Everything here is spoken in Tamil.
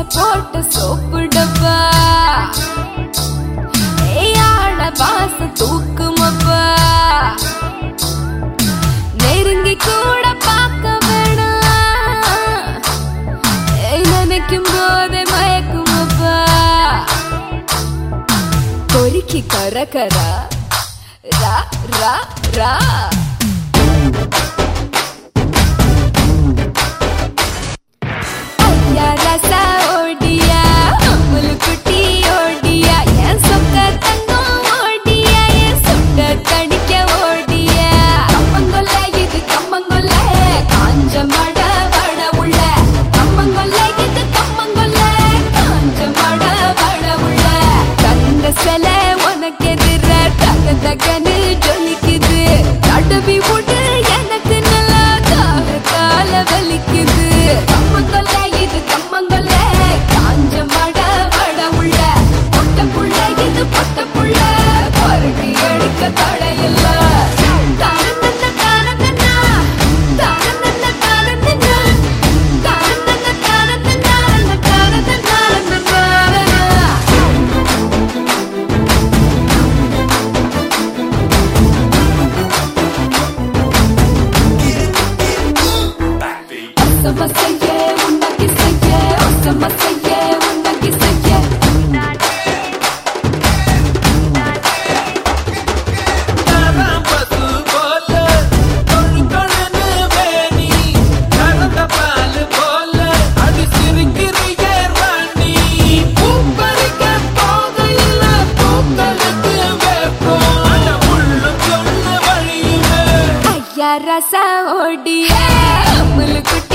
போட்ட சோப்பு டப்பா ஏயாட வாசம் தூக்குமப்பா நெருங்கி கூட பார்க்க வேணாம் ஏய், நினைக்கும் போதே மயக்குமப்பா கொறிக்கி கர கரா ரா ரா ரா ஐயா ரசா ஓடியா அமுல் குட்டி ஓடியா என் சொக்க தங்கம் ஓடியா என் சுட்ட தடிக்க ஓடியா கம்மங்கொல்ல இது கம்மங்கொல்ல காஞ்ச மட வட உள்ள கம்மங்கொல்ல இது கம்மங்கொல்ல காஞ்ச மட வட உள்ள கந்த சில உனக்கு எதிர தக தகன்னு ஜொலிக்குது தடவி விடு எனக்கு நல்லா தாக கால வலிக்குது கம்மங்கொல்ல இது கம்மங்கொல்ல காஞ்ச மட வட உள்ள பொட்ட புள்ள இது பொட்ட புள்ள பருட்டி எடுக்க தடையில்ல தானந்தன தானந்தனா, தானந்தன தானந்தனா, தானந்தன தானந்தனா, தானந்தன தானந்தனா. Osama sayye, unaki sayye, Osama sayye, unaki sayye. பசு போல கொழு கொழுன்னு வேணி கறந்த பால் போல அது சிரிக்கிறிய ராணி பூப்பறிக்க போகையில பூக்களுக்கு வேப்போம் அட முள்ளு கொள்ளு வழியுமே ஐயா ரசா ஓடியா அமுல் குட்டி